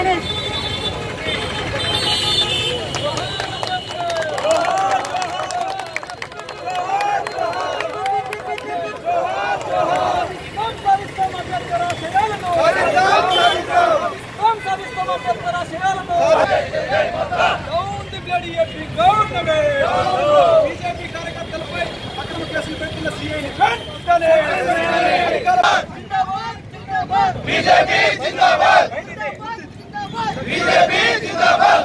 Ganesh BJP కార్యకర్తలపై అక్రమ కేసులు పెట్టిన సీఐని వెంటనే బీజేపీ జిందాబాద్ బీజేపీ జిందాబాద్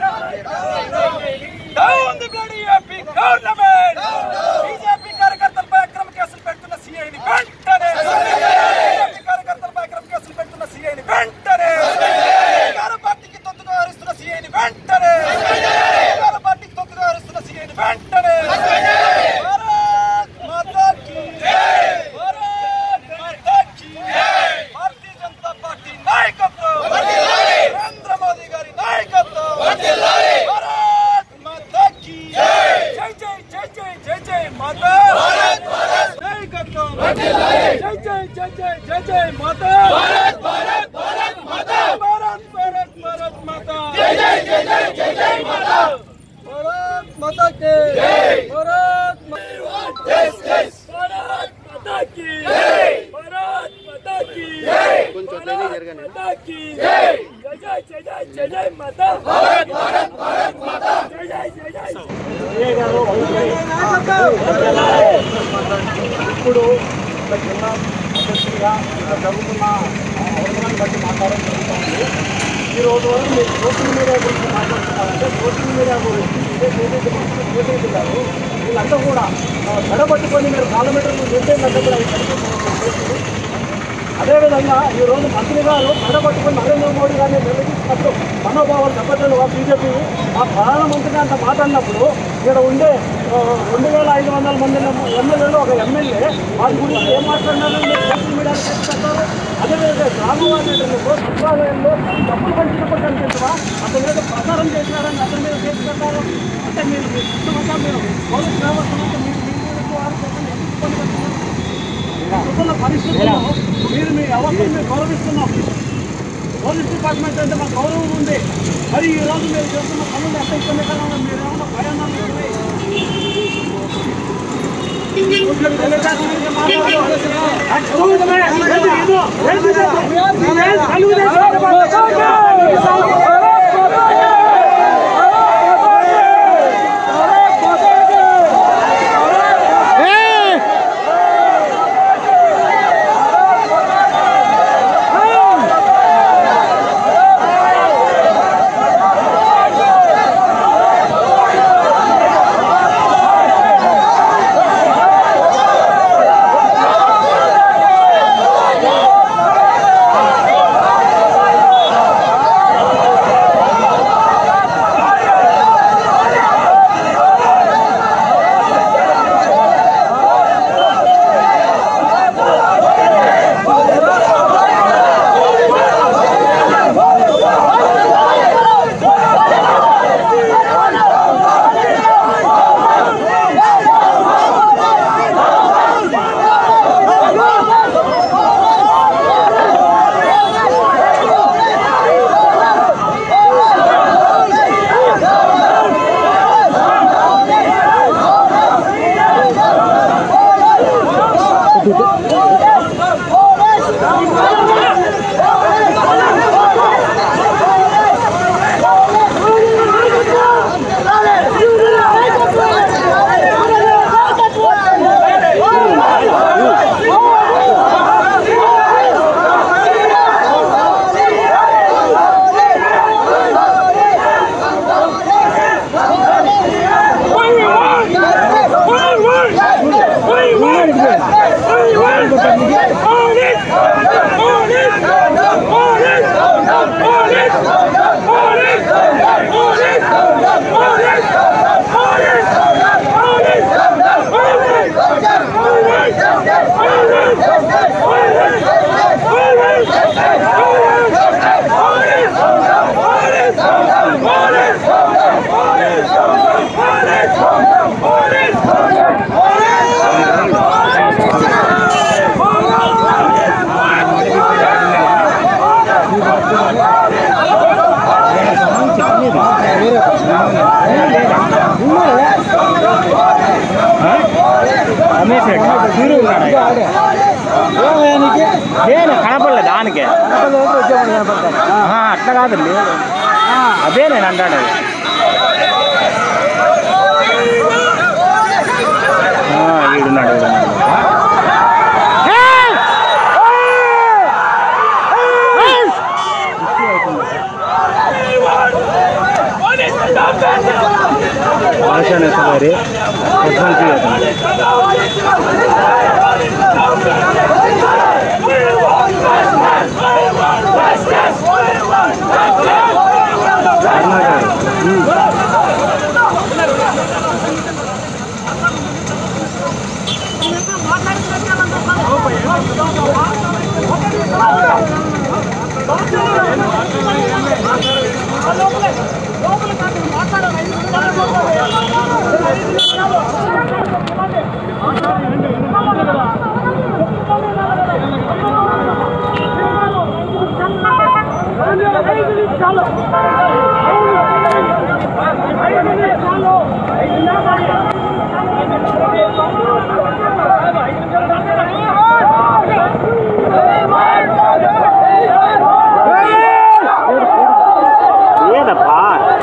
down the bloody AP government BJP కార్యకర్తలపై అక్రమ కేసులు పెడుతున్న సీఐని వెంటనే బీజేపీ కార్యకర్తలపై అక్రమ కేసులు పెడుతున్న సీఐని వెంటనే అధికార పార్టీకి తొత్తుగా వ్యవహరిస్తున్న సీఐని వెంటనే అధికార పార్టీకి తొత్తుగా వ్యవహరిస్తున్న సీఐని వెంటనే భారత్ మాతా కీ భారత్ మాతా కీ భారతీయ జనతా పార్టీ నాయకత్వం నరేంద్ర మోదీ గారి నాయకత్వం భారత్ మాతా కీ జై జై జై జై జై జై మాతా నాయకత్వం జై జై జై జై జై జై మాతా భారత్ భారత్ భారత్ మాతా భారత్ భారత్ భారత్ మాతా జై జై జై జై జై జై మాతా భారత్ మాతా కే భారత్ జస్టిస్ భారత్ మాతా కి భారత్ మాతా కి కొంచెం జరగండి మాతా కి జై జై జై జై జై జై మాతా భారత్ భారత్ భారత్ మాతా జై జై జై జై ఇప్పుడు ఒక జిల్లా అధ్యక్షుడిగా ఇక్కడ జరుగుతున్న అవసరాన్ని బట్టి మాట్లాడడం జరుగుతుంది ఈ రోజు వరకు మీరు సోషల్ మీడియా గురించి మాట్లాడుతున్నారంటే సోషల్ మీడియా గురించి ఇదే ఏదైతే ఏదైతే గారు వీళ్ళంతా కూడా గడపట్టుకొని మీరు కిలోమీటర్లు నిర్దేశంగా కూడా అవి కనిపిస్తున్నారు అదేవిధంగా ఈ రోజు మంత్రి గారు మెడపట్టుకుని నరేంద్ర మోడీ గారిని నిలదీసినప్పుడు మనోభావాలు దెబ్బతిన్న బీజేపీ ఆ ప్రధానమంత్రి అంత మాట్లాడినప్పుడు ఇక్కడ ఉండే ఆ, రెండు వేల ఐదు వందల మంది ఎమ్మెల్యేలు ఒక ఎమ్మెల్యే వారి గురించి ఏం మాట్లాడినారని మీరు సోషల్ మీడియాలో చెప్తారు అదేవిధంగా గ్రామవాసులు సచివాలయంలో డబ్బులు పంచినప్పుడు కనిపించవా అతని మీద ప్రచారం చేసినారని అతని మీద కేసు పెట్టారు అంటే మీరు మీ ఇష్టమంతా మీరు పోలీస్ వ్యవస్థ నుంచి మీరు మీ మీద వారు చెప్పండి ఎందుకు ఇబ్బంది పడుతున్నారు? ఇప్పుడున్న పరిస్థితుల్లో మీరు మీ అవసరం మీరు గౌరవిస్తున్నాం పోలీస్ డిపార్ట్మెంట్ అంటే మాకు గౌరవం ఉంది మరి ఈ రోజు మీరు చేస్తున్న పనులు ఎంత ఇబ్బందికరంగా మీరు ఏమన్నా భయాన్ని Wait, wait! Wait, wait! నేను కనపడలేదు దానికే ఆహా, అట్లా కాదండి అదే నేను అంటాను ఆ, ఈడున్నాడు ఈడున్నాడు. ఆశానే సవారి ప్రశాంతి అవుతుంది ఏదప్పా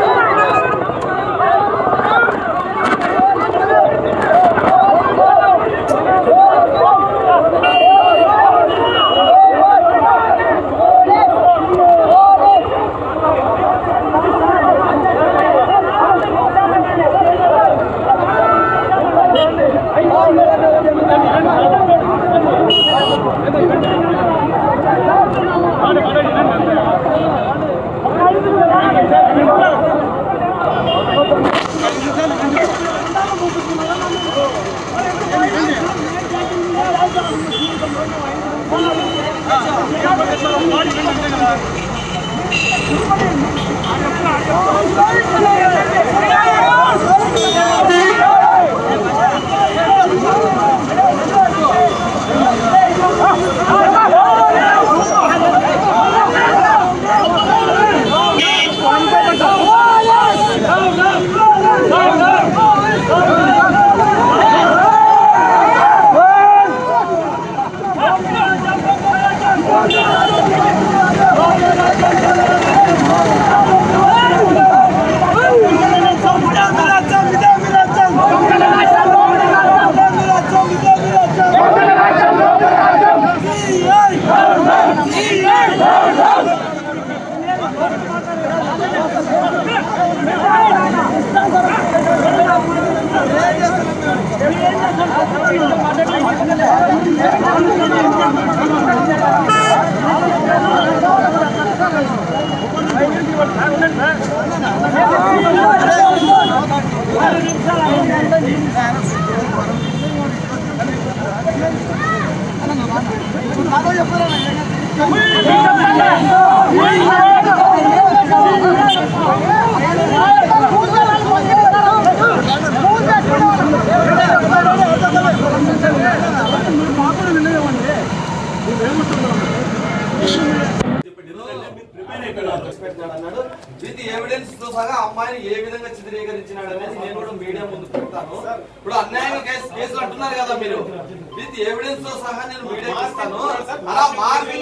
అన్నాడు విత్ ఎవిడెన్స్ తో సహా అమ్మాయిని ఏ విధంగా చిత్రీకరించినాడు అనేది నేను కూడా మీడియా ముందు పెడతాను ఇప్పుడు అన్యాయంగా కేసు కేసులు అంటున్నారు కదా మీరు విత్ ఎవిడెన్స్ తో సహా నేను మీడియాకి ఇస్తాను అలా మార్పింగ్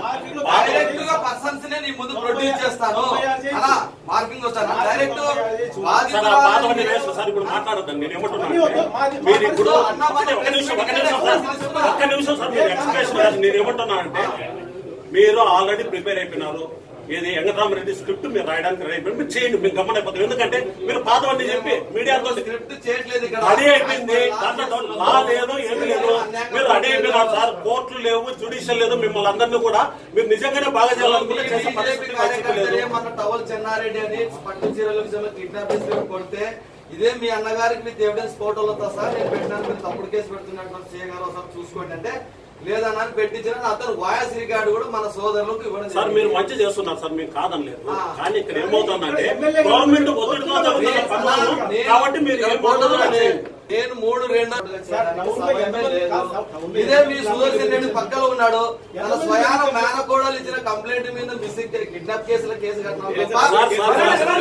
డైరెక్ట్ గా పర్సన్స్ నే నీ ముందు ప్రొడ్యూస్ చేస్తాను అలా మార్పింగ్ వస్తాను డైరెక్ట్ సార్ ఆ బాధవన్నీ వేస్ట్ సార్ ఇప్పుడు మాట్లాడొద్దండి నేను ఏమంటున్నాను అంటే, మీరు ఇప్పుడు ఒక్క నిమిషం ఒక్క నిమిషం సార్ ఒక్క నిమిషం సార్ మీరు ఎక్స్ప్రెషన్ కాదు నేను ఏమంటున్నానంటే మీరు ఆల్రెడీ ప్రిపేర్ అయిపోయినారు ఏది వెంకటరామరెడ్డి స్క్రిప్ట్ మీరు రాయడానికి రెడీ అయిపోయింది మీరు చేయండి మీరు గమనైపోతారు ఎందుకంటే మీరు పాతవన్నీ చెప్పి మీడియాతో స్క్రిప్ట్ చేయట్లేదు ఇక్కడ రెడీ అయిపోయింది దాంట్లో లా లేదు ఏమీ లేదు మీరు రెడీ అయిపోయినారు సార్ కోర్టులు లేవు జుడిషియల్ లేదు మిమ్మల్ని అందరినీ కూడా మీరు నిజంగానే బాగా చేయాలనుకుంటే చేసే పరిస్థితి మర్చిపోలేదు కార్యకర్తలే మన టవల్ చెన్నారెడ్డి అని పట్టు చీరల విషయంలో కిడ్నాప్ చేసి కొడితే ఇదే మీ అన్నగారికి విత్ ఎవిడెన్స్ ఫోటోలతో సార్ నేను పెట్టినాను మీరు తప్పుడు కేసు పెడుతున్నట్టు సీఏ గారు ఒకసారి చూసుకోండి అంటే లేదన్నా అని పెట్టించిన అతను వాయిస్ రికార్డు కూడా మన సోదరులకు ఇవ్వడం సార్ మీరు జరిగింది. మంచి చేస్తున్నారు సార్ మేము కాదనలేదు ఆ. కానీ ఇక్కడ ఏమవుతుందంటే గవర్నమెంట్ ఒత్తిడితో జరుగుతున్న పనులు నేను- కాబట్టి మీరు ఏం నేను- చేయండి. నేను మూడు రెండు చేయడానికి సమయమే లేదు. ఇదే మీ సుదర్శన్ రెడ్డి పక్కన ఉన్నాడు తన స్వయాన మేనకోడలు ఇచ్చిన కంప్లైంట్ మీద మిస్సింగ్ కిడ్నాప్ కేసుల కేసు కట్టినాం తప్ప- సార్, సార్, సార్, సార్,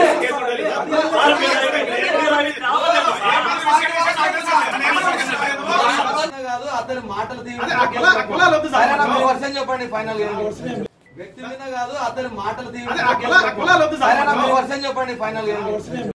మీరు అవి- మీరు అవి కావాలి కదా సార్? మాటలు తీయండి సరేనా మీ వర్షం చెప్పండి ఫైనల్ వ్యక్తి మీద కాదు అతని మాటలు తీయండి సరేనా మీ వర్షం చెప్పండి ఫైనల్